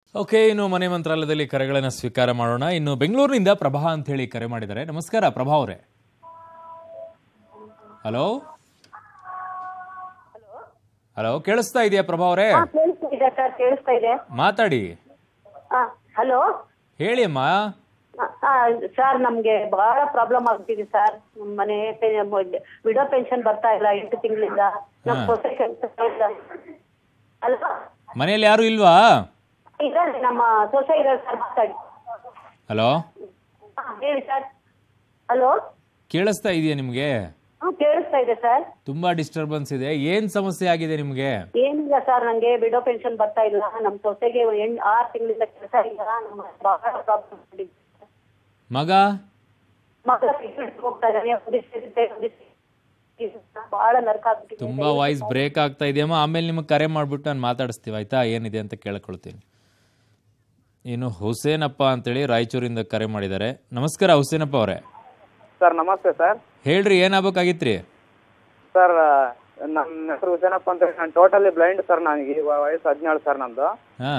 Okay ಇನ್ನು ಮನೆ ಮಂತ್ರಾಲಯದಲ್ಲಿ ಕರೆಗಳನ್ನು ಸ್ವೀಕಾರ ಮಾಡೋಣ ಇನ್ನು ಬೆಂಗಳೂರಿನಿಂದ ಪ್ರಭಾ ಅಂತ ಹೇಳಿ ಕರೆ ಮಾಡಿದ್ದಾರೆ ನಮಸ್ಕಾರ ಪ್ರಭಾ ಅವರೇ ಹಲೋ ಹಲೋ ಕೇಳಿಸ್ತಾ ಇದೆಯಾ ಪ್ರಭಾ ಅವರೇ ಹಾ, ಕೇಳಿಸ್ತಾ ಇದೆ ಸರ್ ಕೇಳಿಸ್ತಾ ಇದೆ ಮಾತಾಡಿ ಹಲೋ ಹೇಳಿ ಅಮ್ಮ ಸರ್ ನಮ್ಗೆ ಬಹಳ ಪ್ರಾಬ್ಲಮ್ ಆಗ್ತಿದೆ ಸರ್ ನಮ್ ಮನೆ ವಿಡೋ ಪೆನ್ಷನ್ ಬರ್ತಾ ಇಲ್ಲ ಎಂಟು ತಿಂಗಳಿಂದ ನಮ್ ಸೊಸೆ ಕೆಲ್ಸ ಇಲ್ಲ ಅಲ್ವಾ ಮನೆಯಲ್ಲಿ ಯಾರು ಇಲ್ವಾ ಇದ್ದಾರೆ ನಮ್ಮ ಸೊಸೆ ಇದ್ದಾರೆ ಸರ್ ಮಾತಾಡಿ ಹಲೋ ಹಾ, ಹೇಳಿ ಸರ್ ಹಲೋ ಕೇಳಿಸ್ತಾ ಇದೆಯಾ ನಿಮಗೆ ಹ್ಮ್ ಕೇಳಿಸ್ತಾ ಇದೆ ಸರ್ ತುಂಬಾ ಡಿಸ್ಟರ್ಬೆನ್ಸ್ ಇದೆ ಏನ್ ಸಮಸ್ಯೆ ಆಗಿದೆ ನಿಮಗೆ ಏನಿಲ್ಲ ಸರ್ ನಂಗೆ ವಿಡೋ ಪೆನ್ಷನ್ ಬರ್ತಾ ಇಲ್ಲ ನಮ್ ಸೊಸೆಗೆ ಎಂಟ್ ಆರು ತಿಂಗಳಿಂದ ಕೆಲಸ ಇಲ್ಲ ನಮ್ಮ ಬಹಳ ಪ್ರಾಬ್ಲಮ್ ಆಗಿದೆ ಮಗ ಮಗ ಬಿಟ್ಟು ಹೋಗ್ತಾ ಇದ್ದಾನೆ ಒಂದಿಷ್ಟು ಒಂದಿಷ್ಟು ಬಹಳ ನರ್ಕ ಆಗ್ಬಿಟ್ಟಿದೆ ತುಂಬಾ ವಾಯ್ಸ್ ಬ್ರೇಕ್ ಆಗ್ತಾ ಇದೆಯಮ್ಮ ಆಮೇಲೆ ನಿಮಗೆ ಕರೆ ಮಾಡ್ಬಿಟ್ಟು ನಾನು ಮಾತಾಡಿಸ್ತೀವಿ ಆಯ್ತಾ ಏನಿದೆ ಅಂತ ಕೇಳ್ಕೊಳ್ತೀನಿ ಇನ್ನು ಹುಸೇನಪ್ಪ ಅಂತೇಳಿ ರಾಯಚೂರಿಂದ ಕರೆ ಮಾಡಿದ್ದಾರೆ ನಮಸ್ಕಾರ ಹುಸೇನಪ್ಪ ಅವರೇ ಸರ್ ನಮಸ್ತೆ ಸರ್ ಹೇಳ್ರಿ ಏನಾಗಬೇಕಾಗಿತ್ರಿ ಸರ್ ನನ್ನ ಹೆಸರು ಹುಸೇನಪ್ಪ ಅಂತ ಹೇಳಿ ನಾನು ಟೋಟಲಿ ಬ್ಲೈಂಡ್ ಸರ್ ನನಗೆ ಈಗ ವಯಸ್ಸು ಹದಿನೇಳು ಸರ್ ನಂದು ಹಾ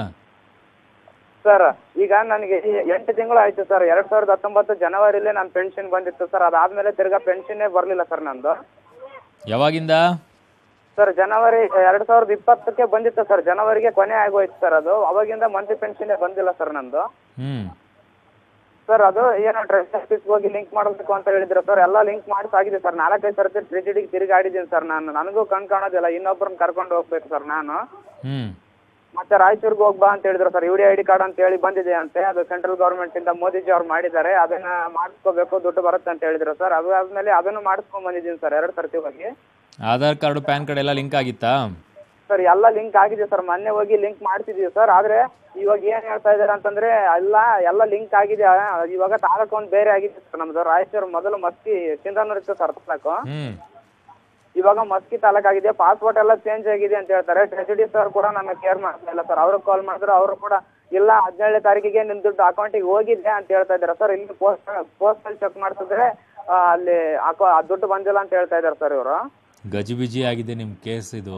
ಸರ್ ಈಗ ನನಗೆ ಈ ಎಂಟು ತಿಂಗಳು ಆಯ್ತು ಸರ್ ಎರಡ್ ಸಾವಿರದ ಹತ್ತೊಂಬತ್ತು ಜನವರಿಲೇ ನನ್ನ ಪೆನ್ಷನ್ ಬಂದಿತ್ತು ಸರ್ ಅದಾದ್ಮೇಲೆ ತಿರ್ಗಾ ಪೆನ್ಷನ್ನೇ ಬರಲಿಲ್ಲ ಸರ್ ನಂದು ಯಾವಾಗಿಂದ ಸರ್ ಜನವರಿ ಎರಡ್ ಸಾವಿರದ ಇಪ್ಪತ್ತಕ್ಕೆ ಬಂದಿತ್ತು ಸರ್ ಜನವರಿಗೆ ಕೊನೆ ಆಗೋಯ್ತು ಸರ್ ಅದು ಅವಾಗಿಂದ ಮಂತ್ಲಿ ಪೆನ್ಷನ್ನೇ ಬಂದಿಲ್ಲ ಸರ್ ನಂದು ಹ್ಮ್ ಸರ್ ಅದು ಏನೋ ಟ್ರೆಸ್ ಆಫೀಸ್ಗೆ ಹೋಗಿ ಲಿಂಕ್ ಮಾಡಬೇಕು ಅಂತ ಹೇಳಿದ್ರು ಸರ್ ಎಲ್ಲ ಲಿಂಕ್ ಮಾಡಿಸಾಗಿದೆ ಸರ್ ನಾಲ್ಕೈದು ಸರ್ತಿ ಟ್ರಿಜಿಡಿಗೆ ತಿರುಗಾಡಿದ್ದೀನಿ ಸರ್ ನಾನು ನನಗೂ ಕಣ್ ಕಾಣೋದಿಲ್ಲ ಇನ್ನೊಬ್ಬರನ್ನ ಕರ್ಕೊಂಡು ಹೋಗ್ಬೇಕು ಸರ್ ನಾನು ಹ್ಮ್ ಮತ್ತೆ ರಾಯಚೂರ್ಗೆ ಹೋಗ್ಬಾ ಅಂತ ಹೇಳಿದ್ರು sir U D I D card ಅಂತ ಹೇಳಿ ಬಂದಿದೆ ಅಂತೆ ಅದು ಸೆಂಟ್ರಲ್ ಗೌರ್ಮೆಂಟ್ ಇಂದ ಮೋದಿಜಿ ಅವ್ರು ಮಾಡಿದ್ದಾರೆ ಅದನ್ನ ಮಾಡಿಸ್ಕೋಬೇಕು ದುಡ್ಡು ಬರುತ್ತೆ ಅಂತ ಹೇಳಿದ್ರು ಸರ್ ಅದು ಆದ್ಮೇಲೆ ಅದನ್ನು ಮಾಡಿಸ್ಕೊಂಡ್ ಬಂದಿದ್ದೀನಿ ಸರ್ ಎರಡು ಸರ್ತಿ ಹೋಗಿ ಆಧಾರ್ ಕಾರ್ಡು ಪ್ಯಾನ್ ಕಾರ್ಡ್ ಎಲ್ಲ ಲಿಂಕ್ ಆಗಿತ್ತಾ ಸರ್ ಎಲ್ಲ ಲಿಂಕ್ ಆಗಿದೆ ಸರ್ ಮೊನ್ನೆ ಹೋಗಿ ಲಿಂಕ್ ಮಾಡ್ತಿದೀವಿ ಸರ್ ಆದ್ರೆ ಇವಾಗ ಏನ್ ಹೇಳ್ತಾ ಇದಾರೆ ಅಂತಂದ್ರೆ ಎಲ್ಲ ಎಲ್ಲ ಲಿಂಕ್ ಆಗಿದೆ ಇವಾಗ ತಾಲೂಕು ಒಂದು ಬೇರೆ ಆಗಿದೆ ಸರ್ ನಮ್ದು ರಾಯಚೂರು ಮೊದಲು ಮಸ್ಕಿ ಸಿಂಧನೂರು ಇತ್ತು ಸರ್ ತಾಲೂಕು ಹ್ಮ್ ಇವಾಗ ಮಸ್ಕಿ ತಾಲೂಕು ಆಗಿದೆ ಪಾಸ್ಪೋರ್ಟ್ ಎಲ್ಲ ಚೇಂಜ್ ಆಗಿದೆ ಅಂತ ಹೇಳ್ತಾರೆ ಟ್ರೆಸಿಡಿ ಸರ್ ಕೂಡ ನನ್ನ ಕೇರ್ ಮಾಡ್ತಾ ಇಲ್ಲ ಸರ್ ಅವ್ರಿಗೆ ಕಾಲ್ ಮಾಡಿದ್ರು ಅವರು ಕೂಡ ಇಲ್ಲ ಹದಿನೇಳನೇ ತಾರೀಕಿಗೆ ನಿಮ್ ದುಡ್ಡು ಅಕೌಂಟಿಗೆ ಹೋಗಿದೆ ಅಂತ ಹೇಳ್ತಾ ಇದ್ದಾರೆ ಸರ್ ಇಲ್ಲಿ ಪೋಸ್ಟ್ ಪೋಸ್ಟ್ ಅಲ್ಲಿ ಚೆಕ್ ಮಾಡ್ತಿದ್ರೆ ಆ, ಅಲ್ಲಿ ಅಕೌ ಆ ದುಡ್ಡು ಬಂದಿಲ್ಲ ಅಂತ ಹೇಳ್ತಾ ಇದ್ದಾರೆ ಸರ್ ಇವರು ಗಜಿಬಿಜಿ ಆಗಿದೆ ನಿಮ್ಮ ಕೇಸ್ ಇದು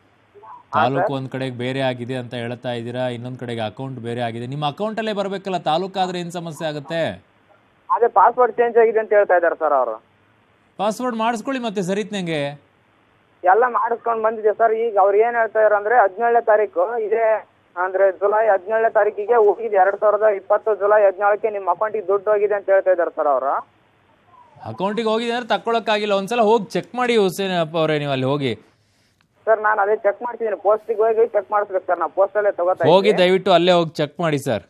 ತಾಲೂಕು ಒಂದ್ ಕಡೆಗೆ ಬೇರೆ ಆಗಿದೆ ಅಂತ ಹೇಳ್ತಾ ಇದ್ದೀರಾ ಇನ್ನೊಂದ್ ಕಡೆಗೆ ಅಕೌಂಟ್ ಬೇರೆ ಆಗಿದೆ ನಿಮ್ಮ ಅಕೌಂಟಲ್ಲೇ ಬರಬೇಕಲ್ಲ ತಾಲೂಕಾದ್ರೆ ಏನ್ ಸಮಸ್ಯೆ ಆಗುತ್ತೆ ಅದೇ ಪಾಸ್ವರ್ಡ್ ಚೇಂಜ್ ಆಗಿದೆ ಅಂತ ಹೇಳ್ತಾ ಇದ್ದಾರೆ ಸರ್ ಅವರು ಪಾಸ್ವರ್ಡ್ ಮಾಡಿಸ್ಕೊಳ್ಳಿ ಮತ್ತೆ ಸರಿತ್ನಂಗೆ ಎಲ್ಲ ಮಾಡಿಸ್ಕೊಂಡ್ ಬಂದಿದೆ ಸರ್ ಈಗ ಅವ್ರು ಏನ್ ಹೇಳ್ತಾ ಇದಾರೆ ಅಂದ್ರೆ ಹದಿನೇಳನೇ ತಾರೀಕು ಇದೇ ಅಂದ್ರೆ ಜುಲೈ ಹದಿನೇಳನೇ ತಾರೀಕಿಗೆ ಹೋಗಿದೆ ಎರಡ್ ಸಾವಿರದ ಇಪ್ಪತ್ತು ಜುಲೈ ಹದಿನೇಳಕ್ಕೆ ನಿಮ್ಮ ಅಕೌಂಟಿಗೆ ದುಡ್ಡು ಹೋಗಿದೆ ಅಂತ ಹೇಳ್ತಾ ಇದ್ದಾರೆ ಸರ್ ಅವರು ಅಕೌಂಟಿಗೆ ಹೋಗಿದೆ ಅಂದ್ರೆ ತಕ್ಕೊಳಕ್ಕಾಗಿಲ್ಲ ಒಂದ್ಸಲ ಹೋಗಿ ಚೆಕ್ ಮಾಡಿ ಹುಸೇನ್ ಅಪ್ಪ ಅವರೇ ನೀವು ಅಲ್ಲಿ ಹೋಗಿ ಸರ್ ನಾನು ಅದೇ ಚೆಕ್ ಮಾಡ್ತಿದ್ದೀನಿ ಪೋಸ್ಟಿಗೆ ಹೋಗಿ ಚೆಕ್ ಮಾಡಿಸ್ಬೇಕು ಸರ್ ನಾವು ಪೋಸ್ಟಲ್ಲೇ ತಗೋತಾ ಹೋಗಿ ದಯವಿಟ್ಟು ಅಲ್ಲೇ ಹೋಗಿ ಚೆಕ್ ಮಾಡಿ ಸರ್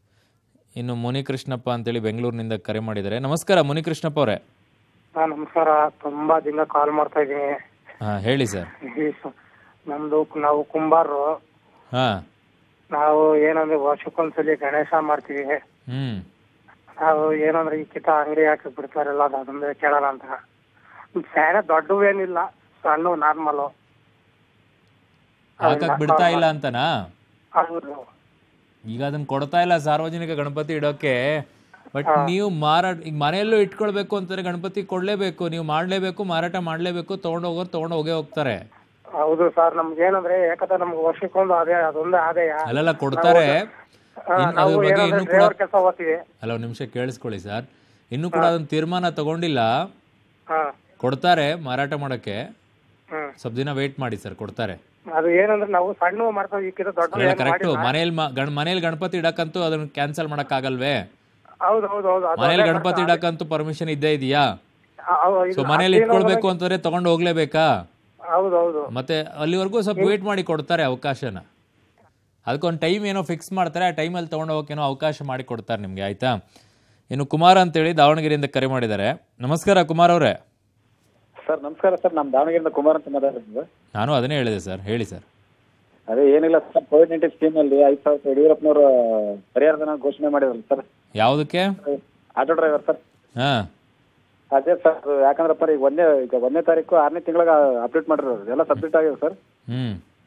ಇನ್ನು ಮುನಿಕೃಷ್ಣಪ್ಪ ಅಂತೇಳಿ ಬೆಂಗಳೂರಿನಿಂದ ಕರೆ ಮಾಡಿದ್ದಾರೆ ನಮಸ್ಕಾರ ಮುನಿಕೃಷ್ಣಪ್ಪ ಅವರೇ ಹಾ ನಮಸ್ಕಾರ ತುಂಬಾ ದಿನ ಕಾಲ್ ಮಾಡ್ತಾ ಇದೀನಿ ಹಾ ಹೇಳಿ ಸರ್ ಈ ಸ- ನಮ್ದು ನಾವು ಕುಂಬಾರರು ಹಾ ನಾವು ಏನಂದ್ರೆ ವರ್ಷಕ್ಕೊಂದ್ಸಲಿ ಗಣೇಶ ಮಾಡ್ತೀವಿ ಹ್ಮ್ ನಾವು ಏನಂದ್ರೆ ಈ ಕಿತ ಅಂಗಡಿ ಹಾಕಿ ಬಿಡ್ತಾರಲ್ಲ ಅದು ಅದೊಂದೇ ಕೇಳೋಣ ಅಂತ ಸ್ಯಾಣ ದೊಡ್ಡವೇನಿಲ್ಲ ಸಣ್ಣ ನಾರ್ಮಲ್ ಹಾಕಕ್ ಬಿಡ್ತಾ ಇಲ್ಲ ಅಂತನಾ ಹೌದು ಈಗ ಅದನ್ನ ಕೊಡ್ತಾ ಇಲ್ಲ ಸಾರ್ವಜನಿಕ ಗಣಪತಿ ಇಡೋಕೆ ಬಟ್ ನೀವು ಮಾರಾಟ ಈಗ ಮನೆಯಲ್ಲೂ ಇಟ್ಕೊಳ್ಬೇಕು ಅಂತಂದ್ರೆ ಗಣಪತಿ ಕೊಡ್ಲೇಬೇಕು ನೀವು ಮಾಡ್ಲೇಬೇಕು ಮಾರಾಟ ಮಾಡ್ಲೇಬೇಕು ತಗೊಂಡ್ ಹೋಗೋರು ತಗೊಂಡ್ ಹೋಗೇ ಹೋಗ್ತಾರೆ ಹೌದು ಸರ್ ನಮ್ಗೆ ಏನಂದ್ರೆ ಯಾಕಂದ್ರೆ ನಮ್ಗೆ ವರ್ಷಕ್ಕೊಂದು ಅದೇ ಅದೊಂದೇ ಆದಾಯ ಅಲ್ಲೆಲ್ಲ ಕೊಡ್ತಾರೆ ಆ, ಇನ್ ನಾವು ಅದ್ರ ಬಗ್ಗೆ ಏನಂದ್ರೆ ಇನ್ನೂ ಕೂಡ ಡ್ರೈವರ್ ಕೆಲಸ ಹೋಗ್ತೀವಿ ಹಲೋ ನಿಮಿಷ ಕೇಳಿಸ್ಕೊಳ್ಳಿ ಸರ್ ಇನ್ನೂ ಕೂಡ ಅದನ್ನ ತೀರ್ಮಾನ ತಗೊಂಡಿಲ್ಲ ಹಾ ಕೊಡ್ತಾರೆ ಮಾರಾಟ ಮಾಡಕ್ಕೆ ಹ್ಮ್ ಸ್ವಲ್ಪ ದಿನ ವೇಟ್ ಮಾಡಿ ಸರ್ ಕೊಡ್ತಾರೆ ಅದು ಏನಂದ್ರೆ ನಾವು ಸಣ್ಣ ಮಾಡ್ತೀವಿ ಈ ಕಿತ ದೊಡ್ಡ ಅಲ್ಲ ಕರೆಕ್ಟು ಮನೇಲಿ ಗಣ ಮನೇಲಿ ಗಣಪತಿ ಇಡಕ್ಕಂತೂ ಅದನ್ನ ಕ್ಯಾನ್ಸಲ್ ಆಗಲ್ವೇ ಹೌದು ಹೌದು ಹೌದು ಅದು ಮನೇಲಿ ಅದೇ ಗಣಪತಿ ಇಡಕ್ಕಂತೂ ಪರ್ಮಿಷನ್ ಇದ್ದೇ ಇದೆಯಾ ಆ, ಹೌದು, ಇದು ಸೊ ಮನೇಲಿ ಅದೇನೋ ಇಟ್ಕೊಳ್ಬೇಕು ಅಂತಂದ್ರೆ ತಗೊಂಡು ಹೋಗ್ಲೇಬೇಕಾ ಹೌದು ಹೌದು ಮತ್ತೆ ಅಲ್ಲಿವರೆಗೂ ಸ್ವಲ್ಪ ವೇಟ್ ಮಾಡಿ ಕೊಡ್ತಾರೆ ಅವಕಾಶನ ಅದಕ್ಕೊಂದು ಟೈಮ್ ಏನೋ ಫಿಕ್ಸ್ ಮಾಡ್ತಾರೆ ಆ ಟೈಮಲ್ಲಿ ತೊಗೊಂಡು ಹೋಗೋಕೇನೋ ಅವಕಾಶ ಮಾಡಿ ಕೊಡ್ತಾರೆ ನಿಮಗೆ ಆಯ್ತಾ ಇನ್ನು ಕುಮಾರ್ ಅಂತೇಳಿ ದಾವಣಗೆರೆಯಿಂದ ಕರೆ ಮಾಡಿದ್ದಾರೆ ನಮಸ್ಕಾರ ಕುಮಾರ್ ಅವರೇ ಸರ್ ನಮಸ್ಕಾರ ಸರ್ ನಮ್ಮ ದಾವಣಗೆರೆಯಿಂದ ಕುಮಾರ್ ಅಂತ ಮಾತಾಡ್ತಿದ್ದೆ ನಾನು ಅದನ್ನೇ ಹೇಳಿದೆ ಸರ್ ಹೇಳಿ ಸರ್ ಅದೇ ಏನಿಲ್ಲ ಸರ್ ಕೋವಿಡ್ ನೈನ್ಟೀನ್ ಸ್ಕೀಮ್ ಅಲ್ಲಿ ಐದು ಸಾವಿರ ಯಡಿಯೂರಪ್ಪನವರು ಪರಿಹಾರಧನ ಘೋಷಣೆ ಮಾಡಿದ್ರಲ್ಲ ಸರ್ ಯಾವುದಕ್ಕೆ ಆಟೋ ಡ್ರೈವರ್ ಸರ್ ಹಾಂ ಅದೇ ಸರ್ ಯಾಕಂದ್ರಪ್ಪ ಈಗ ಒಂದೇ ಈಗ ಒಂದನೇ ತಾರೀಕು ಆರನೇ ತಿಂಗಳಿಗೆ ಅಪ್ಡೇಟ್ ಮಾಡಿರೋದು ಎಲ್ಲ ಸಬ್ಮಿಟ್ ಆಗಿದೆ ಸರ್ ಹ್ಞೂ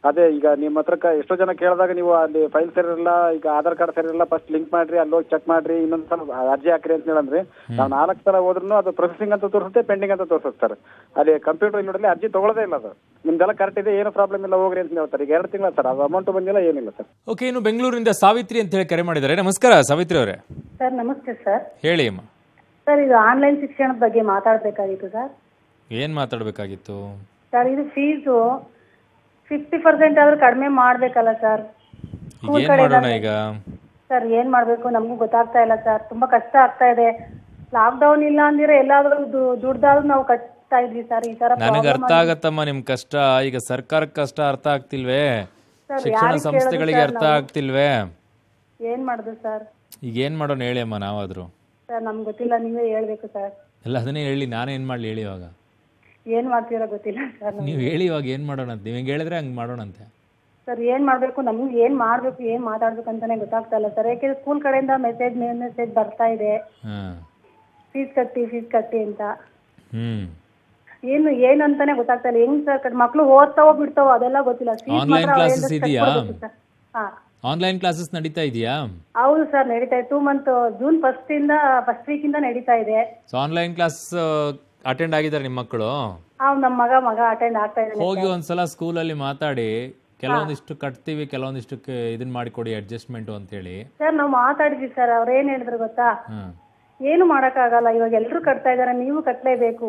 ಅದೇ ಈಗ ನಿಮ್ಮ ಹತ್ರ ಕ- ಎಷ್ಟೋ ಜನ ಕೇಳಿದಾಗ ನೀವು ಅಲ್ಲಿ ಫೈಲ್ ಸರಿ ಇರಲ್ಲ ಈಗ ಆಧಾರ್ ಕಾರ್ಡ್ ಸರಿ ಇರಲ್ಲ ಫಸ್ಟ್ ಲಿಂಕ್ ಮಾಡ್ರಿ ಅಲ್ಲಿ ಹೋಗಿ ಚೆಕ್ ಮಾಡ್ರಿ ಇನ್ನೊಂದ್ ಸಲ ಅರ್ಜಿ ಹಾಕ್ರಿ ಅಂತ ಹೇಳಂದ್ರಿ ನಾವು ನಾಲ್ಕು ಸಲ ಹೋದ್ರು ಅದು ಪ್ರೊಸೆಸಿಂಗ್ ಅಂತ ತೋರಿಸುತ್ತೆ ಪೆಂಡಿಂಗ್ ಅಂತ ತೋರಿಸುತ್ತೆ ಸರ್ ಅಲ್ಲಿ ಕಂಪ್ಯೂಟರ್ ಇಲ್ಲಿ ಅರ್ಜಿ ತಗೊಳ್ಳೋದೇ ಇಲ್ಲ ಅದು ನಿಮ್ದೆಲ್ಲ ಕರೆಕ್ಟ್ ಇದೆ ಏನು ಪ್ರಾಬ್ಲಮ್ ಇಲ್ಲ ಹೋಗ್ರಿ ಅಂತ ಹೇಳ್ತಾರೆ ಈಗ ಎರಡು ತಿಂಗಳ ಸರ್ ಅದು ಅಮೌಂಟ್ ಬಂದಿಲ್ಲ ಏನಿಲ್ಲ ಸರ್ ಓಕೆ ಇನ್ನು ಬೆಂಗಳೂರಿಂದ ಸಾವಿತ್ರಿ ಅಂತ ಹೇಳಿ ಕರೆ ಮಾಡಿದ್ದಾರೆ ನಮಸ್ಕಾರ ಸಾವಿತ್ರಿ ಅವರೇ ಸರ್ ನಮಸ್ತೆ ಸರ್ ಹೇಳಿ ಅಮ್ಮ ಸರ್ ಇದು ಆನ್ಲೈನ್ ಶಿಕ್ಷಣದ ಬಗ್ಗೆ ಮಾತಾಡಬೇಕಾಗಿತ್ತು ಸರ್ ಏನು ಮಾತಾಡಬೇಕಾಗಿತ್ತು ಸರ್ ಇದು ಫೀಸು ಫಿಫ್ಟಿ ಪರ್ಸೆಂಟ್ ಆದ್ರೂ ಕಡಿಮೆ ಮಾಡಬೇಕಲ್ಲ ಸರ್ ಈಗ ಏನು ಮಾಡೋಣ ಈಗ ಸರ್ ಏನ್ ಮಾಡ್ಬೇಕು ನಮಗೂ ಗೊತ್ತಾಗ್ತಾ ಇಲ್ಲ ಸರ್ ತುಂಬಾ ಕಷ್ಟ ಆಗ್ತಾ ಇದೆ ಲಾಕ್ಡೌನ್ ಇಲ್ಲ ಅಂದಿರ ಎಲ್ಲಾದ್ರೂ ದುಡ್ದಾದ್ರೂ ನಾವು ಕಟ್ತಾ ಇದ್ವಿ ಸರ್ ಈ ತರ ನನಗೆ ಅರ್ಥ ಆಗತ್ತಮ್ಮ ನಿಮ್ ಕಷ್ಟ ಈಗ ಸರ್ಕಾರಕ್ಕೆ ಕಷ್ಟ ಅರ್ಥ ಆಗ್ತಿಲ್ವೇ ಸರ್, ಶಿಕ್ಷಣ ಯಾರಿಗ್ ಕೇಳೋದು ಸಂಸ್ಥೆಗಳಿಗೆ ಸರ್ ಅರ್ಥ ನಾವು? ಆಗ್ತಿಲ್ವೇ ಏನ್ ಮಾಡುದು ಸರ್ ಈಗ ಏನ್ ಮಾಡೋಣ ಹೇಳಿ ಅಮ್ಮ ನಾವಾದ್ರು ಸರ್ ನಮ್ಗೆ ಗೊತ್ತಿಲ್ಲ ನೀವೇ ಹೇಳ್ಬೇಕು ಸರ್ ಎಲ್ಲ ಅದನ್ನೇ ಹೇಳಿ ನಾನೇನ್ ಮಾಡ್ಲಿ ಹೇಳಿ ಇವಾಗ ಏನ್ ಮಾಡ್ತೀರಾ ಗೊತ್ತಿಲ್ಲ ಸರ್ ನಮ್ಗೆ. ನೀವು ಹೇಳಿ ಇವಾಗ ಏನ್ ಮಾಡೋಣ ಅಂತ ನೀವು ಹೇಳಿದ್ರೆ ಹಂಗ್ ಮಾಡೋಣಂತೆ ಸರ್ ಏನ್ ಮಾಡ್ಬೇಕು ನಮ್ಗೆ ಏನ್ ಮಾಡ್ಬೇಕು ಏನ್ ಮಾತಾಡ್ಬೇಕು ಅಂತಾನೆ ಗೊತ್ತಾಗ್ತಾ ಇಲ್ಲ ಸರ್ ಯಾಕೆಂದ್ರೆ ಸ್ಕೂಲ್ ಕಡೆಯಿಂದ ಮೆಸೇಜ್ ಮೆಸೇಜ್ ಬರ್ತಾ ಇದೆ ಹಾ ಫೀಸ್ ಕಟ್ಟಿ ಫೀಸ್ ಕಟ್ಟಿ ಅಂತ ಹ್ಮ್ ಏನು ಏನು ಅಂತಾನೆ ಗೊತ್ತಾಗ್ತಾ ಇಲ್ಲ ಹೆಂಗ್ ಸರ್ ಮಕ್ಳು ಓದ್ತಾವೋ ಬಿಡ್ತಾವೋ ಅದೆಲ್ಲ ಗೊತ್ತಿಲ್ಲ Fees Online ಮಾತ್ರ classes ಅವ್ರಿಂದ ಇದೆಯಾ? ಕಟ್ಕೊಡ್ಬೇಕು sir. ಹಾ ಆನ್ಲೈನ್ ಕ್ಲಾಸಸ್ ನಡೀತಾ ಇದೆಯಾ ಹೌದು ಸರ್ ನಡೀತಾ ಇದೆ ಟೂ ಮಂತ್ ಜೂನ್ ಫಸ್ಟ್ ಇಂದ ಫಸ್ಟ್ ವೀಕ್ ಇಂದ ನಡೀತಾ ಇದೆ ಸೊ ಆನ್ಲೈನ್ ಕ್ಲಾಸ್ ಅಟೆಂಡ್ ಆಗಿದ್ದಾರೆ ನಿಮ್ಮ ಮಕ್ಕಳು ಅವ್ ನಮ್ಮ ಮಗ ಮಗ ಅಟೆಂಡ್ ಆಗ್ತಾ ಇದ್ದಾನೆ ಹೋಗಿ ಒಂದ್ಸಲ ಸ್ಕೂಲಲ್ಲಿ ಮಾತಾಡಿ ಕೆಲವೊಂದಿಷ್ಟು ಕಟ್ತೀವಿ ಕೆಲವೊಂದಿಷ್ಟು ಇದನ್ನ ಮಾಡಿಕೊಡಿ ಅಡ್ಜಸ್ಟ್ಮೆಂಟು ಅಂತೇಳಿ ಸರ್ ನಾವು ಮಾತಾಡಿದ್ವಿ ಸರ್ ಅವ್ರು ಏನ್ ಹೇಳಿದ್ರು ಗೊತ್ತಾ ಹಾಂ ಏನು ಮಾಡಕ್ಕಾಗಲ್ಲ ಇವಾಗ ಎಲ್ರು ಕಟ್ತಾ ಇದಾರೆ ನೀವು ಕಟ್ಲೇಬೇಕು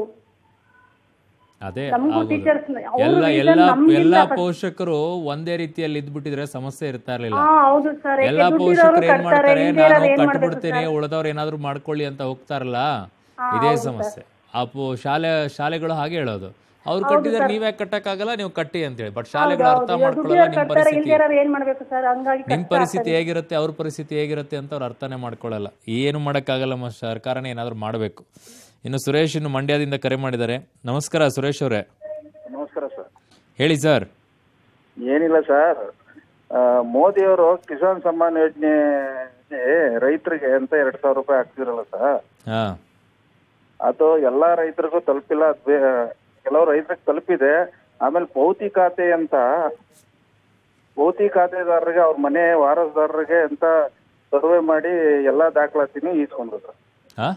ಅದೇ ನಮಗೂ ಆಗೋದು. ಟೀಚರ್ಸ್ ಎಲ್ಲ ಎಲ್ಲ ಎಲ್ಲಾ ಪೋಷಕರು ಒಂದೇ ರೀತಿಯಲ್ಲಿ ಇದ್ಬಿಟ್ಟಿದ್ರೆ ಸಮಸ್ಯೆ ಇರ್ತಾ ಇರ್ಲಿಲ್ಲ ಹಾ ಹೌದು ಸರ್ ಎಲ್ಲಾ ದುಡ್ಡಿರೋರು ಪೋಷಕರು ಏನ್ ಕಟ್ತಾರೆ ಮಾಡ್ತಾರೆ ಇಲ್ದೇ ಇರೋರು ನಾನು ಏನ್ ಮಾಡ್ಬೇಕು ಕಟ್ಬಿಡ್ತೇನೆ ಉಳಿದವ್ರು ಏನಾದ್ರು ಮಾಡ್ಕೊಳ್ಳಿ ಅಂತ ಹೋಗ್ತಾರಲ್ಲ ಇದೇ ಸಮಸ್ಯೆ ಆ ಪೋ- ಶಾಲೆ ಶಾಲೆಗಳು ಹಾಗೆ ಹೇಳೋದು ಅವ್ರು ಕಟ್ಟಿದ್ರೆ ನೀವೇ ಕಟ್ಟಕ್ಕಾಗಲ್ಲ ನೀವು ಕಟ್ಟಿ ಅಂತೇಳಿ ಬಟ್ ಶಾಲೆಗಳು ಅರ್ಥ ಮಾಡ್ಕೊಳ್ಳಲ್ಲ ದುಡ್ಡಿರೋರು ನಿಮ್ ಕಟ್ತಾರೆ ಪರಿಸ್ಥಿತಿ ಇಲ್ದೇ ಇರೋರು ಏನ್ ಮಾಡ್ಬೇಕು ಸರ್ ಹಂಗಾಗಿ ನಿಮ್ ಪರಿಸ್ಥಿತಿ ಹೇಗಿರುತ್ತೆ ಅವ್ರ ಪರಿಸ್ಥಿತಿ ಹೇಗಿರುತ್ತೆ ಅಂತ ಅವ್ರು ಅರ್ಥನೇ ಮಾಡ್ಕೊಳ್ಳಲ್ಲ ಏನು ಮಾಡೋಕ್ಕಾಗಲ್ಲ ಮ ಸರ್ಕಾರನೇ ಏನಾದ್ರು ಮಾಡಬೇಕು ಇನ್ನು ಸುರೇಶ್ ಇನ್ನು ಮಂಡ್ಯದಿಂದ ಕರೆ ಮಾಡಿದ್ದಾರೆ ನಮಸ್ಕಾರ ಸುರೇಶ್ ಅವರೇ ನಮಸ್ಕಾರ ಸರ್ ಹೇಳಿ ಸರ್ ಏನಿಲ್ಲ ಸರ್ ಮೋದಿಯವರು ಕಿಸಾನ್ ಸಮ್ಮಾನ್ ಯೋಜನೆ ರೈತರಿಗೆ ಅಂತ ಎರಡ್ ಸಾವಿರ ರೂಪಾಯಿ ಹಾಕ್ತಿರಲ್ಲ ಸರ್ ಹಾ ಅದು ಎಲ್ಲಾ ರೈತರಿಗೂ ತಲುಪಿಲ್ಲ ಅದ್ ಬೇ- ಕೆಲವು ರೈತರಿಗೆ ತಲುಪಿದೆ ಆಮೇಲೆ ಭೌತಿ ಖಾತೆ ಅಂತ ಭೌತಿ ಖಾತೆದಾರರಿಗೆ ಅವ್ರ ಮನೆ ವಾರಸ್ದಾರರಿಗೆ ಅಂತ ಸರ್ವೆ ಮಾಡಿ ಎಲ್ಲಾ ದಾಖಲಾತಿನೂ ಈಸ್ಕೊಂಡ್ರು ಹಾ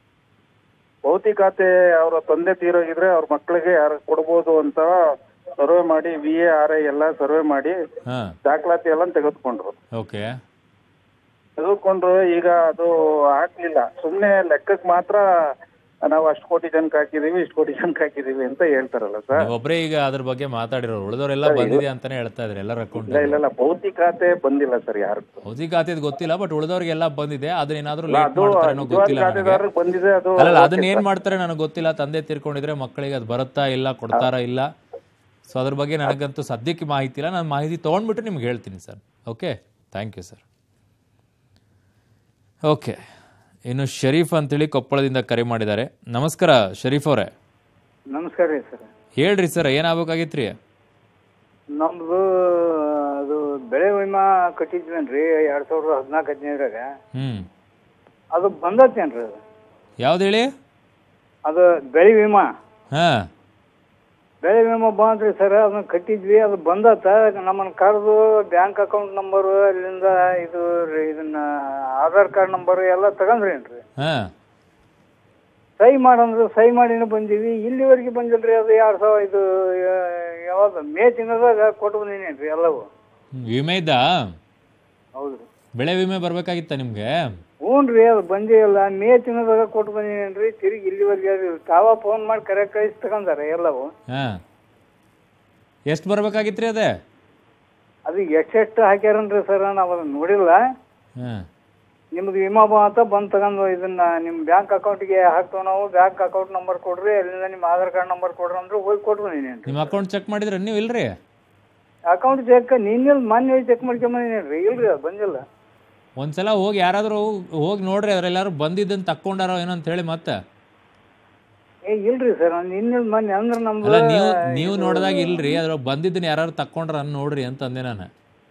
ಭೌತಿ ಖಾತೆ ಅವರ ತಂದೆ ತೀರೋಗಿದ್ರೆ ಅವ್ರ ಮಕ್ಕಳಿಗೆ ಯಾರು ಕೊಡ್ಬೋದು ಅಂತ ಸರ್ವೆ ಮಾಡಿ ವಿ ಎ ಆರ್ ಐ ಎಲ್ಲ ಸರ್ವೆ ಮಾಡಿ ಹಾ ದಾಖಲಾತಿ ಎಲ್ಲ ತೆಗೆದುಕೊಂಡ್ರು ಓಕೆ ತೆಗೆದುಕೊಂಡ್ರು ಈಗ ಅದು ಹಾಕ್ಲಿಲ್ಲ ಸುಮ್ನೆ ಲೆಕ್ಕಕ್ಕೆ ಮಾತ್ರ ನಾವು ಅಷ್ಟು ಕೋಟಿ ಜನಕ್ಕೆ ಹಾಕಿದೀವಿ ಇಷ್ಟು ಕೋಟಿ ಜನಕ್ಕೆ ಹಾಕಿದೀವಿ ಅಂತ ಹೇಳ್ತಾರಲ್ಲ ಸರ್ ಒಬ್ಬರೇ ಈಗ ಅದ್ರ ಬಗ್ಗೆ ಮಾತಾಡಿರೋರು ಉಳಿದವರೆಲ್ಲ ಬಂದಿದೆ ಅಂತಾನೆ ಹೇಳ್ತಾ ಇದ್ದಾರೆ ಎಲ್ಲರ ಅಕೌಂಟ್ ಇಲ್ಲ ಇಲ್ಲ ಇಲ್ಲ ಭೌತಿ ಖಾತೆ ಬಂದಿಲ್ಲ ಸರ್ ಯಾರು ಹೌದಿ ಖಾತೆದ್ ಗೊತ್ತಿಲ್ಲ ಬಟ್ ಉಳಿದವ್ರಿಗೆಲ್ಲ ಬಂದಿದೆ ಅದನ್ನ ಏನಾದ್ರೂ ಲೇಟ್ ಅದು ಮಾಡ್ತಾರೇನೋ ನಿಜವಾದ ಗೊತ್ತಿಲ್ಲ ನನಗೆ ಖಾತೆದಾರರಿಗೆ ಬಂದಿದೆ ಅದು ಅಲ್ಲಲ್ಲ ಅದನ್ನ ಏನ್ ಮಾಡ್ತಾರೆ ನನಗೆ ಗೊತ್ತಿಲ್ಲ ತಂದೆ ತೀರ್ಕೊಂಡಿದ್ರೆ ಮಕ್ಕಳಿಗೆ ಅದು ಬರುತ್ತಾ ಇಲ್ಲ ಕೊಡ್ತಾರಾ ಇಲ್ಲ ಸೊ ಅದ್ರ ಬಗ್ಗೆ ನನಗಂತೂ ಸದ್ಯಕ್ಕೆ ಮಾಹಿತಿ ಇಲ್ಲ ನಾನು ಮಾಹಿತಿ ತೊಗೊಂಡ್ಬಿಟ್ಟು ನಿಮ್ಗೆ ಹೇಳ್ತೀನಿ sir okay thank you sir okay ಇನ್ನು ಶರೀಫ್ ಅಂತೇಳಿ ಕೊಪ್ಪಳದಿಂದ ಕರೆ ಮಾಡಿದ್ದಾರೆ ನಮಸ್ಕಾರ ಶರೀಫ್ ಅವರೇ ನಮಸ್ಕಾರ ರೀ ಸರ್ ಹೇಳ್ರಿ ಸರ್ ಏನಾಗಬೇಕಾಗಿತ್ರಿ ನಮ್ದು ಅದು ಬೆಳೆ ವಿಮಾ ಕಟ್ಟಿದ್ವೇನ್ರಿ ಎರಡ್ ಸಾವಿರದ ಹದಿನಾಲ್ಕು ಹದಿನೈದರಾಗ ಹ್ಮ್ ಅದು ಬಂದತ್ತೇನ್ರಿ ಅದು ಯಾವ್ದು ಹೇಳಿ ಅದು ಬೆಳೆ ವಿಮಾ ಹಾ ಬೆಳೆ ವಿಮಾ ಬಂದ್ರಿ ಸರ್ ಅದನ್ನ ಕಟ್ಟಿದ್ವಿ ಅದು ಬಂದತ್ತ ನಮ್ಮನ್ನ ಕರೆದು ಬ್ಯಾಂಕ್ ಅಕೌಂಟ್ ನಂಬರ್ ಅಲ್ಲಿಂದ ಇದು ರೀ ಇದನ್ನ ಆಧಾರ್ ಕಾರ್ಡ್ ನಂಬರ್ ಎಲ್ಲ ತಗೊಂಡ್ರೇನ್ರಿ ಹಾ ಸಹಿ ಮಾಡಂದ್ರೆ ಸಹಿ ಮಾಡಿನ ಬಂದೀವಿ ಇಲ್ಲಿವರೆಗೆ ಬಂದಿಲ್ರಿ ಅದು ಎರಡ್ ಸಾವಿರ ಇದು ಯಾವಾಗ ಮೇ ತಿಂಗಳದಾಗ ಕೊಟ್ಟು ಬಂದಿನೇನ್ರಿ ಎಲ್ಲವೂ ಹ್ಮ್, ವಿಮೆ ಇದ್ದಾ ಹೌದ್ರಿ ಬೆಳೆ ವಿಮೆ ಬರ್ಬೇಕಾಗಿತ್ತ ನಿಮ್ಗೆ ಹ್ಞೂನ್ರಿ ಅದು ಬಂದೇ ಇಲ್ಲ ಮೇ ತಿಂಗಳದಾಗ ಕೊಟ್ಟು ಬಂದಿನೇನ್ರಿ ತಿರುಗಿ ಇಲ್ಲಿವರೆಗೆ ಅದು ತಾವ ಫೋನ್ ಮಾಡಿ ಕರೆ ಕಳಿಸಿ ತಗೊಂಡಾರ ಎಲ್ಲವೂ ಹಾ ಎಷ್ಟು ಬರ್ಬೇಕಾಗಿತ್ರಿ ಅದೇ ಅದು ಎಷ್ಟೆಷ್ಟು ಹಾಕ್ಯಾರನ್ರಿ ಸರ್ ನಾವು ಅದನ್ನ ನೋಡಿಲ್ಲ ಹಾ ನಿಮ್ದು ವಿಮಾ ಅಂತ ಬಂದು ತಗೊಂಡು ಇದನ್ನ ನಿಮ್ಮ ಬ್ಯಾಂಕ್ ಅಕೌಂಟ್ಗೆ ಹಾಕ್ತೇವೆ ನಾವು ಬ್ಯಾಂಕ್ ಅಕೌಂಟ್ ನಂಬರ್ ಕೊಡ್ರಿ ಅಲ್ಲಿಂದ ನಿಮ್ಮ ಆಧಾರ್ ಕಾರ್ಡ್ ನಂಬರ್ ಕೊಡ್ರಿ ಅಂದ್ರೆ ಹೋಗಿ ಕೊಟ್ಟು ಬಂದಿನೇನ್ರಿ ನಿಮ್ಮ ಅಕೌಂಟ್ ಚೆಕ್ ಮಾಡಿದ್ರೆ ನೀವು ಇಲ್ರಿ ಅಕೌಂಟ್ ಚೆಕ್ ನಿನ್ನೆ ಮೊನ್ನೆ ಹೋಗಿ ಚೆಕ್ ಮಾಡ್ಕೊಂಬಂದಿನೇನ್ರಿ ಇಲ್ರಿ ಅದು ಬಂದಿಲ್ಲ ಒಂದ್ಸಲ ಹೋಗಿ ಯಾರಾದ್ರೂ ಹೋಗಿ ನೋಡ್ರಿ ಅವ್ರೆಲ್ಲಾರು ಬಂದಿದ್ದನ್ನ ತಕ್ಕೊಂಡಾರೋ ಏನೋ ಅಂತ ಹೇಳಿ ಮತ್ತೆ ಏ ಇಲ್ರಿ ಸರ್ ನಿನ್ನೆ ಮೊನ್ನೆ ಅಂದ್ರೆ ನಮ್ದು ಅಲ್ಲ ನೀವು ನೀವು ನೋಡಿದಾಗ ಇಲ್ರಿ ಅದ್ರ ಬಂದಿದ್ದನ್ನ ಯಾರು ತಕ್ಕೊಂಡ್ರ ಅನ್ ನೋಡ್ರಿ ಅಂತ ಅಂದೆ ನಾನು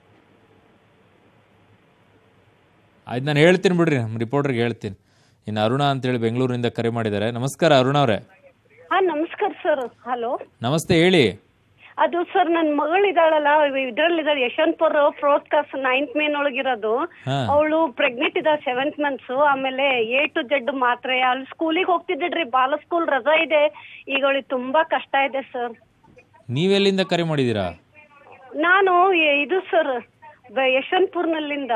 ಆಯ್ತು ನಾನು ಹೇಳ್ತೀನಿ ಬಿಡ್ರಿ ನಮ್ಮ ರಿಪೋರ್ಟರ್ಗೆ ಹೇಳ್ತೀನಿ ಇನ್ನು ಅರುಣ ಅಂತೇಳಿ ಬೆಂಗಳೂರಿನಿಂದ ಕರೆ ಮಾಡಿದ್ದಾರೆ ನಮಸ್ಕಾರ ಅರುಣ ಅವರೇ ಹಾ ನಮಸ್ಕಾರ ಸರ್ ಹಲೋ ನಮಸ್ತೆ ಹೇಳಿ ಅದು ಸರ್ ನನ್ನ ಮಗಳಿದಾಳಲ್ಲ ಇದ್ರಲ್ಲಿದ್ದಾಳೆ Yeshwantpur fourth class ninth main ಒಳಗಿರೋದು ಹಾ. ಅವಳು ಪ್ರೆಗ್ನೆಂಟ್ ಇದ್ದಾಳೆ ಸೆವೆಂತ್ ಮಂತ್ಸ್ ಆಮೇಲೆ ಎ ಟು ಜೆಡ್ ಮಾತ್ರೆ ಅಲ್ಲಿ ಸ್ಕೂಲಿಗೆ ಹೋಗ್ತಿದ್ದಿಡ್ರಿ ಬಾಲ ಸ್ಕೂಲ್ ರಜಾ ಇದೆ ಈಗ ಅವಳಿಗೆ ತುಂಬಾ ಕಷ್ಟ ಇದೆ ಸರ್ ನೀವೆಲ್ಲಿಂದ ಕರೆ ಮಾಡಿದ್ದೀರಾ ನಾನು ಎ- ಇದು ಸರ್ ಯಶವಂತಪುರ್ನಲ್ಲಿಂದ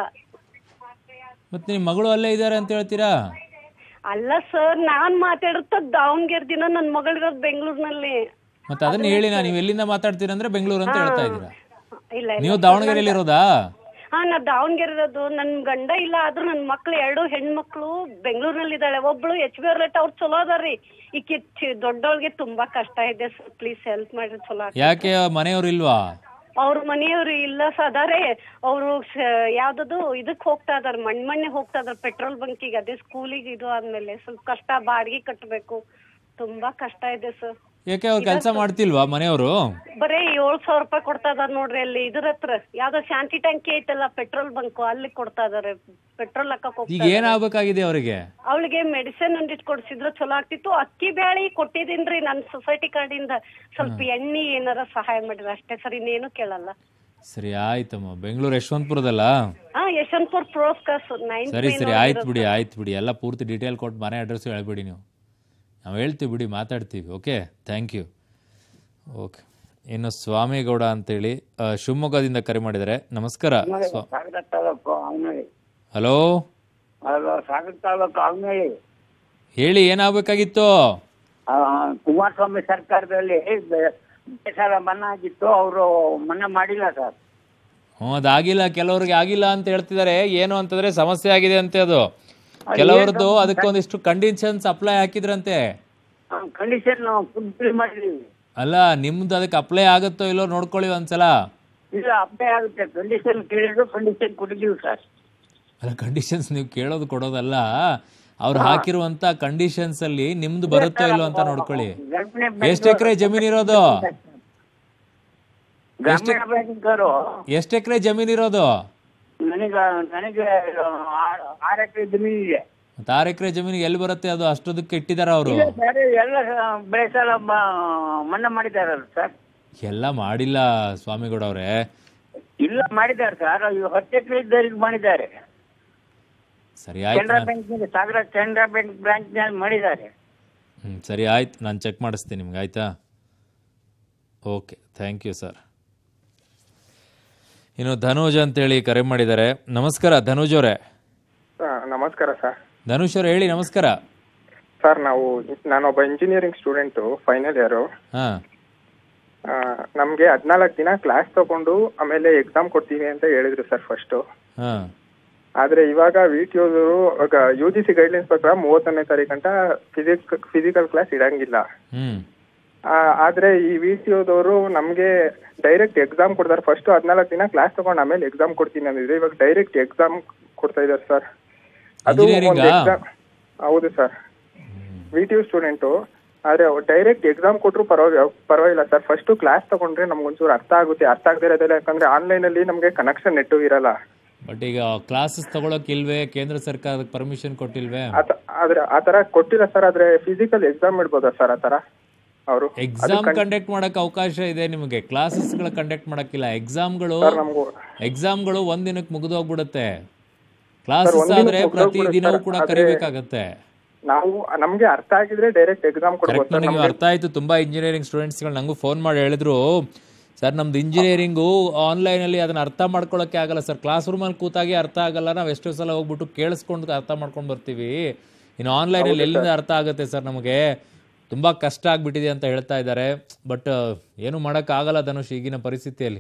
ಮತ್ತೆ ನಿಮ್ಮ ಮಗಳು ಅಲ್ಲೇ ಇದ್ದಾರೆ ಅಂತ ಹೇಳ್ತೀರಾ ಅಲ್ಲ ಸರ್ ನಾನ್ ಮಾತಾಡುತ್ತ ದಾವಣಗೆರೆದಿನ ನನ್ನ ಮಗಳಿರೋದು ಬೆಂಗಳೂರಿನಲ್ಲಿ ಮತ್ತೆ ಅದನ್ನ ಹೇಳಿ ನಾ ನೀವು ಎಲ್ಲಿಂದ ಮಾತಾಡ್ತೀರಾ ಅಂದ್ರೆ ಬೆಂಗಳೂರು ಅಂತ ಹೇಳ್ತಾ ಇದ್ದೀರಾ ಇಲ್ಲ ನೀವು ದಾವಣಗೆರೆಯಲ್ಲಿ ಇರೋದಾ ಹಾ ನಾ ದಾವಣಗೆರೆ ಇರೋದು ನನ್ ಗಂಡ ಇಲ್ಲ ಆದ್ರೂ ನನ್ ಮಕ್ಳು ಎರಡು ಹೆಣ್ಮಕ್ಳು ಬೆಂಗಳೂರಿನಲ್ಲಿ ಇದ್ದಾಳೆ ಒಬ್ಳು ಎಚ್ ಬಿ ಅವ್ರ ಅವ್ರು ಚಲೋ ಅದಾರ್ರಿ ಈಕಿ ಚಿ- ದೊಡ್ಡವ್ಳಿಗೆ ತುಂಬಾ ಕಷ್ಟ ಇದೆ ಸರ್ ಪ್ಲೀಸ್ ಹೆಲ್ಪ್ ಮಾಡ್ರಿ ಚಲೋ ಆಗ್ತದೆ. ಯಾಕೆ ಮನೆಯವ್ರು ಇಲ್ವಾ ಅವ್ರ ಮನೆಯವ್ರು ಇಲ್ಲ ಸದಾರೆ ಅವರು ಯಾವ್ದದು ಇದಕ್ ಹೋಗ್ತಾ ಇದಾರೆ ಮಣ್ ಮಣ್ಣೆ ಹೋಗ್ತಾ ಇದಾರೆ ಪೆಟ್ರೋಲ್ ಬಂಕಿಗೆ ಅದೇ ಸ್ಕೂಲಿಗೆ ಇದು ಆದ್ಮೇಲೆ ಸ್ವಲ್ಪ ಕಷ್ಟ ಬಾಡಿಗೆ ಕಟ್ಟಬೇಕು ತುಂಬಾ ಕಷ್ಟ ಇದೆ ಸರ್ ಯಾಕೆ ಅವ್ರು ಕೆಲಸ ಮಾಡ್ತಿಲ್ವಾ ಮನೆಯವರು ಬರೀ ಏಳ್ ಸಾವಿರ ರೂಪಾಯಿ ಕೊಡ್ತಾ ಇದಾರೆ ನೋಡ್ರಿ ಅಲ್ಲಿ ಇದ್ರ ಹತ್ರ ಯಾವ್ದೋ ಶಾಂತಿ ಟ್ಯಾಂಕಿ ಐತಲ್ಲ ಪೆಟ್ರೋಲ್ ಬಂಕ್ ಅಲ್ಲಿ ಕೊಡ್ತಾ ಇದಾರೆ ಪೆಟ್ರೋಲ್ ಹಾಕಕ್ ಈಗ ಹೋಗ್ತಾ ಏನಾಗಬೇಕಾಗಿದೆ ಅವರಿಗೆ ಅವಳಿಗೆ ಮೆಡಿಸಿನ್ ಒಂದಿಟ್ಟು ಕೊಡ್ಸಿದ್ರೆ ಚಲೋ ಆಗ್ತಿತ್ತು ಅಕ್ಕಿ ಬ್ಯಾಳಿ ಕೊಟ್ಟಿದ್ದೀನ್ರಿ ನನ್ ಸೊಸೈಟಿ ಕಾರ್ಡಿಂದ ಸ್ವಲ್ಪ ಎಣ್ಣೆ ಏನಾರ ಸಹಾಯ ಮಾಡಿದ್ರೆ ಅಷ್ಟೇ ಸರ್ ಇನ್ನೇನು ಕೇಳಲ್ಲ ಸರಿ ಆಯ್ತಮ್ಮ ಬೆಂಗಳೂರು ಯಶವಂತಪುರದಲ್ಲ ಹಾ ಯಶವಂತಪುರ್ ಪ್ರೋಸ್ಕಸ್ ನೈನ್ ಸರಿ ಸರಿ ಆಯ್ತು ಬಿಡಿ ಆಯ್ತು ಬಿಡಿ ಎಲ್ಲ ಪೂರ್ತಿ ಡೀಟೇಲ್ ಕೊಟ್ಟು ಮನೆ ಅಡ್ರೆಸ್ ಹೇಳ್ಬಿಡಿ ನೀವು ನಾವು ಹೇಳ್ತೀವಿ ಬಿಡಿ ಮಾತಾಡ್ತೀವಿ ಓಕೆ ಥ್ಯಾಂಕ್ ಯು ಓಕೆ ಇನ್ನು ಸ್ವಾಮಿಗೌಡ ಅಂತೇಳಿ ಆ, ಶಿವಮೊಗ್ಗದಿಂದ ಕರೆ ಮಾಡಿದ್ದಾರೆ ನಮಸ್ಕಾರ ಸ್ವಾ ಸಾಗರ ತಾಲೂಕು ಅವನಹಳ್ಳಿ ಹಲೋ ಅಲ್ಲ ಸಾಗರ ತಾಲೂಕು ಅವನಹಳ್ಳಿ ಹೇಳಿ ಏನಾಗಬೇಕಾಗಿತ್ತು ಆ, ಕುಮಾರಸ್ವಾಮಿ ಸರ್ಕಾರದಲ್ಲಿ ಬೆ- ಬೇಸಾಯ ಮನ್ನಾ ಆಗಿತ್ತು ಅವರು ಮನ್ನಾ ಮಾಡಿಲ್ಲ ಸರ್ ಹ್ಞೂ ಅದಾಗಿಲ್ಲ ಕೆಲವ್ರಿಗೆ ಆಗಿಲ್ಲ ಅಂತ ಹೇಳ್ತಿದ್ದಾರೆ ಏನು ಅಂತಂದ್ರೆ ಸಮಸ್ಯೆ ಆಗಿದೆ ಅಂತೆ ಅದು ಕೆಲವ್ರದ್ದು ಅದಕ್ಕೊಂದಿಷ್ಟು ಕಂಡೀಷನ್ಸ್ ಅಪ್ಲೈ ಹಾಕಿದ್ರಂತೆ ಕಂಡೀಷನ್ ಫುಲ್ ಮಾಡಿದೀವಿ ಅಲ್ಲ ನಿಮ್ದು ಅದಕ್ಕೆ ಅಪ್ಲೈ ಆಗುತ್ತೋ ಇಲ್ಲೋ ನೋಡ್ಕೊಳ್ಳಿ ಒಂದ್ಸಲ ಇಲ್ಲ ಅಪ್ಲೈ ಆಗುತ್ತೆ ಕಂಡೀಷನ್ ಕೇಳಿದ್ರು ಕಂಡೀಷನ್ ಕೊಟ್ಟಿದ್ದೀವಿ ಸರ್ ಅಲ್ಲ ಕಂಡೀಷನ್ಸ್ ನೀವು ಕೇಳೋದು ಕೊಡೋದಲ್ಲ ಅವ್ರು ಹಾಕಿರುವಂತ ಕಂಡೀಷನ್ಸ್ ಅಲ್ಲಿ ನಿಮ್ದು ಬರುತ್ತೋ ಇಲ್ಲೋ ಅಂತ ನೋಡ್ಕೊಳ್ಳಿ ಗರ್ಭಿಣಿ ಎಷ್ಟು ಎಕರೆ ಜಮೀನ್ ಇರೋದು ಗ್ರಾಮೀಣ ಬ್ಯಾಂಕಿಂಗರು ಎಷ್ಟು ಎಕರೆ ಜಮೀನ್ ಇರೋದು ನನಗ ನನಗೆ ಆರು- ಆರು ಎಕರೆ ಜಮೀನು ಇದೆ ಮತ್ತೆ ಆರು ಎಕರೆ ಜಮೀನಿಗೆ ಎಲ್ಲಿ ಬರುತ್ತೆ ಅದು ಅಷ್ಟೊದಕ್ಕೆ ಇಟ್ಟಿದಾರ ಅವರು ಇಲ್ಲ ಸರ್ ಎಲ್ಲ ಬೆಳೆ ಸಾಲ ಮ- ಮನ್ನಾ ಮಾಡಿದಾರಲ್ಲ ಸರ್ ಎಲ್ಲ ಮಾಡಿಲ್ಲ ಸ್ವಾಮಿಗೌಡ ಅವರೇ ಇಲ್ಲ ಮಾಡಿದ್ದಾರೆ ಸರ್ ಇವು ಹತ್ತು ಎಕರೆ ಇದ್ದವರಿಗೆ ಮಾಡಿದ್ದಾರೆ ಸರಿ ಆಯ್ತು ಕೆನರಾ ನಾನ್- bank Sagara Canara bank branch ನಲ್ಲಿ ಮಾಡಿದ್ದಾರೆ ಹ್ಮ್ ಸರಿ ಆಯ್ತು ನಾನು ಚೆಕ್ ಮಾಡಿಸ್ತೀನಿ ನಿಮ್ಗೆ ಆಯ್ತಾ ಓಕೆ ಥ್ಯಾಂಕ್ ಯು ಸರ್ ಇನ್ನು ಧನುಜ್ ಅಂತೇಳಿ ಕರೆ ಮಾಡಿದ್ದಾರೆ ನಮಸ್ಕಾರ ಧನುಜ್ ಅವರೇ ನಮಸ್ಕಾರ ಸರ್ ಧನುಷ್ ಅವ್ರು ಹೇಳಿ ನಮಸ್ಕಾರ ಸರ್ ನಾವು ನಾನೊಬ್ಬ ಇಂಜಿನಿಯರಿಂಗ್ ಸ್ಟೂಡೆಂಟು ಫೈನಲ್ ಇಯರು ಹಾಂ ನಮಗೆ ಹದಿನಾಲ್ಕು ದಿನ ಕ್ಲಾಸ್ ತಗೊಂಡು ಆಮೇಲೆ ಎಕ್ಸಾಮ್ ಕೊಡ್ತೀವಿ ಅಂತ ಹೇಳಿದ್ರು ಸರ್ ಫಸ್ಟು ಹಾಂ ಆದ್ರೆ ಇವಾಗ ವಿ ಟಿ ಇವಾಗ ಯು ಜಿ ಸಿ ಗೈಡ್ಲೈನ್ಸ್ ಪ್ರಕಾರ ಮೂವತ್ತೊಂದನೇ ತಾರೀಕು ಗಂಟ ಫಿಸಿಕ್ ಫಿಸಿಕಲ್ ಕ್ಲಾಸ್ ಇಡಂಗಿಲ್ಲ ಹ್ಞೂ ಆ, ಆದ್ರೆ ಈ ವಿ ಟಿ ಓದವರು ನಮಗೆ ಡೈರೆಕ್ಟ್ ಎಕ್ಸಾಮ್ ಕೊಡ್ತಾರೆ ಫಸ್ಟ್ ಹದಿನಾಲ್ಕು ದಿನ ಕ್ಲಾಸ್ ತಗೊಂಡು ಆಮೇಲೆ ಎಕ್ಸಾಮ್ ಕೊಡ್ತೀನಿ ಅಂದಿದ್ರೆ ಇವಾಗ ಡೈರೆಕ್ಟ್ ಎಕ್ಸಾಮ್ ಕೊಡ್ತಾ ಇದ್ದಾರೆ ಸರ್ ಅದು Engineering ಒಂದು ಆ? ಎಕ್ಸಾಮ್ ಹೌದು sir V T U student ಆದ್ರೆ ಡೈರೆಕ್ಟ್ ಎಕ್ಸಾಮ್ ಕೊಟ್ಟರು ಪರವಾಗಿ ಪರವಾಗಿಲ್ಲ ಸರ್ ಫಸ್ಟ್ ಕ್ಲಾಸ್ ತಗೊಂಡ್ರೆ ನಮ್ಗೊಂಚೂರು ಅರ್ಥ ಆಗುತ್ತೆ ಅರ್ಥ ಆಗದೇ ಇರೋದಿಲ್ಲ ಯಾಕಂದ್ರೆ ಆನ್ಲೈನ್ ಅಲ್ಲಿ ನಮಗೆ ಕನೆಕ್ಷನ್ ನೆಟ್ಟು ಇರಲ್ಲ ಬಟ್ ಈಗ ಕ್ಲಾಸಸ್ ತಗೊಳಕ್ ಇಲ್ವೇ ಕೇಂದ್ರ ಸರ್ಕಾರಕ್ಕೆ ಪರ್ಮಿಷನ್ ಕೊಟ್ಟಿಲ್ವೇ ಆತ- ಆದ್ರೆ ಆ ತರ ಕೊಟ್ಟಿಲ್ಲ ಸರ್ ಆದ್ರೆ ಫಿಸಿಕಲ್ ಎಕ್ಸಾಮ್ ಇಡ್ಬೋದಾ ಸರ್ ಆ ತರ ಅವರು ಎಕ್ಸಾಮ್ ಕಂಡಕ್ಟ್ ಮಾಡಕ್ ಅವಕಾಶ ಇದೆ ನಿಮಗೆ ಕ್ಲಾಸಸ್ಗಳ ಕಂಡಕ್ಟ್ ಮಾಡಕ್ಕಿಲ್ಲ ಎಕ್ಸಾಮ್ಗಳು ಸರ್ ನಮಗೂ ಎಕ್ಸಾಮ್ಗಳು ಒಂದ್ ದಿನಕ್ಕೆ ಮುಗಿದೋಗ್ಬಿಡುತ್ತೆ ಕ್ಲಾಸಸ್ ಒಂದ್ ದಿನಕ್ಕೆ ಆದ್ರೆ ಪ್ರತಿ ಮುಗ್ದೋಗ್ಬಿಡುತ್ತೆ ದಿನವೂ ಸರ್. ಕೂಡ ಆದ್ರೆ- ಕರಿಬೇಕಾಗತ್ತೆ ನಾವು ನಮ್ಗೆ ಅರ್ಥ ಆಗಿದ್ರೆ ಡೈರೆಕ್ಟ್ ಎಕ್ಸಾಮ್ ಕೊಡ್ಬೋದು ಕರೆಕ್ಟ್ ಸರ್ ನನಗೆ ನಮ್ಗೆ ಅರ್ಥ ಆಯ್ತು ತುಂಬಾ ಇಂಜಿನಿಯರಿಂಗ್ ಸ್ಟೂಡೆಂಟ್ಸ್ಗಳು ನಂಗೂ ಫೋನ್ ಮಾಡಿ ಹೇಳಿದ್ರು ಸರ್ ನಮ್ದು ಇಂಜಿನಿಯರಿಂಗು ಆನ್ಲೈನಲ್ಲಿ ಅದನ್ನ ಅರ್ಥ ಮಾಡ್ಕೊಳ್ಳೋಕೆ ಆಗಲ್ಲ ಸರ್ ಕ್ಲಾಸ್ ರೂಮಲ್ಲಿ ಕೂತಾಗಿ ಅರ್ಥ ಆಗಲ್ಲ ನಾವು ಎಷ್ಟೋ ಸಲ ಹೋಗ್ಬಿಟ್ಟು ಕೇಳಿಸ್ಕೊಂಡು ಅರ್ಥ ಮಾಡ್ಕೊಂಡು ಬರ್ತೀವಿ ಇನ್ನು ಆನ್ಲೈನಲ್ಲಿ ಎಲ್ಲಿಂದ ಅರ್ಥ ಆಗುತ್ತೆ ಸರ್ ನಮಗೆ ತುಂಬ ಕಷ್ಟ ಆಗಿಬಿಟ್ಟಿದೆ ಅಂತ ಹೇಳ್ತಾ ಇದ್ದಾರೆ ಬಟ್ ಏನು ಮಾಡೋಕ್ಕಾಗಲ್ಲ ಧನುಷ್ ಈಗಿನ ಪರಿಸ್ಥಿತಿಯಲ್ಲಿ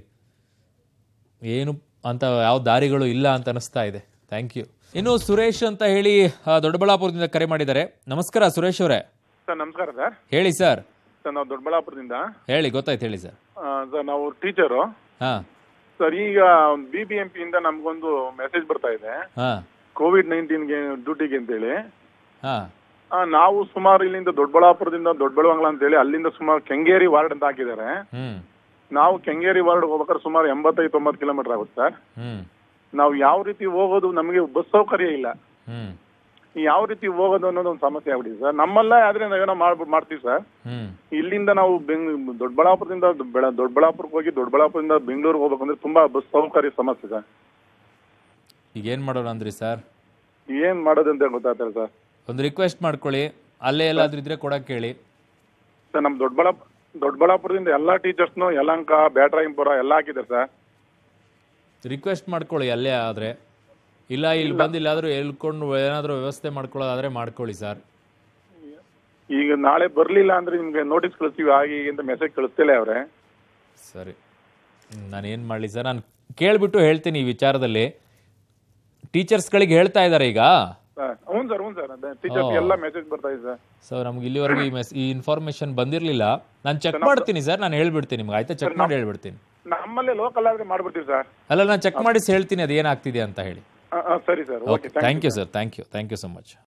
ಏನು ಅಂತ ಯಾವ ದಾರಿಗಳು ಇಲ್ಲ ಅಂತ ಅನಿಸ್ತಾ ಇದೆ ಥ್ಯಾಂಕ್ ಯು ಇನ್ನು ಸುರೇಶ್ ಅಂತ ಹೇಳಿ ಆ, ದೊಡ್ಡಬಳ್ಳಾಪುರದಿಂದ ಕರೆ ಮಾಡಿದ್ದಾರೆ ನಮಸ್ಕಾರ ಸುರೇಶ್ ಅವರೇ ಸರ್ ನಮಸ್ಕಾರ ಸರ್ ಹೇಳಿ ಸರ್ ಸರ್ ನಾವು ದೊಡ್ಡಬಳ್ಳಾಪುರದಿಂದ ಹೇಳಿ ಗೊತ್ತಾಯ್ತು ಹೇಳಿ ಸರ್ ಆ, ಸರ್ ನಾವು ಟೀಚರು ಹಾಂ ಸರ್ ಈಗ ಬಿ ಬಿ ಎಂ ಪಿಯಿಂದ ನಮಗೊಂದು ಮೆಸೇಜ್ ಬರ್ತಾ ಇದೆ ಹಾಂ ಕೋವಿಡ್ ನೈನ್ಟೀನ್ಗೆ ಡ್ಯೂಟಿಗೆ ಅಂತೇಳಿ ಹಾಂ ಆ, ನಾವು ಸುಮಾರು ಇಲ್ಲಿಂದ ದೊಡ್ಡಬಳ್ಳಾಪುರದಿಂದ ದೊಡ್ಡಬಳ್ಳಾಂಗ್ಲ ಅಂತೇಳಿ ಅಲ್ಲಿಂದ ಸುಮಾರು ಕೆಂಗೇರಿ ವಾರ್ಡ್ ಅಂತ ಹಾಕಿದ್ದಾರೆ ಹ್ಞೂ ನಾವು ಕೆಂಗೇರಿ ವಾರ್ಡ್ ಹೋಗ್ಬೇಕಾದ್ರೆ ಸುಮಾರು ಎಂಬತ್ತೈದು ತೊಂಬತ್ತು ಕಿಲೋಮೀಟರ್ ಆಗುತ್ತೆ ಸರ್ ಹ್ಞೂ ನಾವು ಯಾವ ರೀತಿ ಹೋಗೋದು ನಮಗೆ ಬಸ್ ಸೌಕರ್ಯ ಇಲ್ಲ ಹ್ಞೂ ಯಾವ ರೀತಿ ಹೋಗೋದು ಅನ್ನೋದು ಒಂದು ಸಮಸ್ಯೆ ಆಗ್ಬಿಟ್ಟಿದೆ ಸರ್ ನಮ್ಮಲ್ಲೇ ಆದ್ರೆ ನಾವೇನೋ ಮಾಡ್ಬಿಟ್ಟು ಮಾಡ್ತೀವಿ ಸರ್ ಹ್ಮ್ ಇಲ್ಲಿಂದ ನಾವು ಬೆಂಗ್ ದೊಡ್ಡಬಳ್ಳಾಪುರದಿಂದ ಬೆಳ ದೊಡ್ಡಬಳ್ಳಾಪುರಕ್ಕೆ ಹೋಗಿ ದೊಡ್ಡಬಳ್ಳಾಪುರದಿಂದ ಬೆಂಗಳೂರಿಗೆ ಹೋಗ್ಬೇಕಂದ್ರೆ ತುಂಬಾ ಬಸ್ ಸೌಕರ್ಯ ಸಮಸ್ಯೆ ಸರ್ ಈಗ ಏನು ಮಾಡೋಣ ಅಂದ್ರಿ ಸರ್ ಏನ್ ಮಾಡೋದು ಅಂತ ಗೊತ್ತಾಗ್ತಾರೆ ಸರ್ ಒಂದು ರಿಕ್ವೆಸ್ಟ್ ಮಾಡ್ಕೊಳ್ಳಿ ಅಲ್ಲೇ ಎಲ್ಲಾದ್ರೂ ಇದ್ರೆ ಕೊಡಕ್ಕೆ ಹೇಳಿ ಸರ್ ನಮ್ ದೊಡ್ಡಬಳ್ಳಾಪುರ ದೊಡ್ಡಬಳ್ಳಾಪುರದಿಂದ ಎಲ್ಲಾ ಟೀಚರ್ಸ್ನು ಯಲಂಕ ಬ್ಯಾಟ್ರಾಯಂಪುರ ಎಲ್ಲ ಹಾಕಿದ್ದಾರೆ ಸರ್ ರಿಕ್ವೆಸ್ಟ್ ಮಾಡ್ಕೊಳ್ಳಿ ಅಲ್ಲೇ ಆದರೆ ಇಲ್ಲ ಇಲ್ಲಿ ಬಂದು ಇಲ್ಲಾದರೂ ಎಲ್ಕೊಂಡು ಏನಾದರೂ ವ್ಯವಸ್ಥೆ ಮಾಡ್ಕೊಳ್ಳೋದಾದ್ರೆ ಮಾಡ್ಕೊಳ್ಳಿ ಸರ್ ಈಗ ನಾಳೆ ಬರ್ಲಿಲ್ಲ ಅಂದ್ರೆ ನಿಮ್ಗೆ ನೋಟಿಸ್ ಕಳಿಸ್ತೀವಿ ಆಗಿ ಅಂತ ಮೆಸೇಜ್ ಕಳಿಸ್ತಿಲ್ಲ ಅವ್ರೆ ಸರಿ ನಾನು ಏನು ಮಾಡಲಿ ಸರ್ ನಾನು ಕೇಳಿಬಿಟ್ಟು ಹೇಳ್ತೀನಿ ಈ ವಿಚಾರದಲ್ಲಿ ಟೀಚರ್ಸ್ಗಳಿಗೆ ಹೇಳ್ತಾ ಇದ್ದಾರೆ ಈಗ ಸರ್ ಹ್ಞೂ ಸರ್ ಹ್ಞೂ ಸರ್ ಅದೇ ಟೀಚರ್ಸ್ ಓ. ಎಲ್ಲ ಮೆಸೇಜ್ ಬರ್ತಾ ಇದೆ ಸರ್ ಸೊ ನಮ್ಗೆ ಇಲ್ಲಿವರೆಗೂ ಈ ಮೆಸ್ ಈ ಇನ್ಫಾರ್ಮೇಶನ್ ಬಂದಿರಲಿಲ್ಲ ನಾನು ಚೆಕ್ ಮಾಡ್ತೀನಿ ಸರ್ ನಾನು ಹೇಳ್ಬಿಡ್ತೀನಿ ನಿಮ್ಗೆ ಆಯ್ತಾ ಚೆಕ್ ಮಾಡಿ ಹೇಳ್ಬಿಡ್ತೀನಿ ನಮ್ಮಲ್ಲೇ ಲೋಕಲ್ ಆದ್ರೆ ಮಾಡ್ಬಿಡ್ತೀವಿ ಸರ್ ಅಲ್ಲ ನಾನು ಚೆಕ್ ಮಾಡಿಸಿ ಹೇಳ್ತೀನಿ ಅದು ಏನಾಗ್ತಿದೆ ಅಂತ ಹೇಳಿ ಆ, ಆ, ಸರಿ sir okay okay thank you sir thank you thank you so much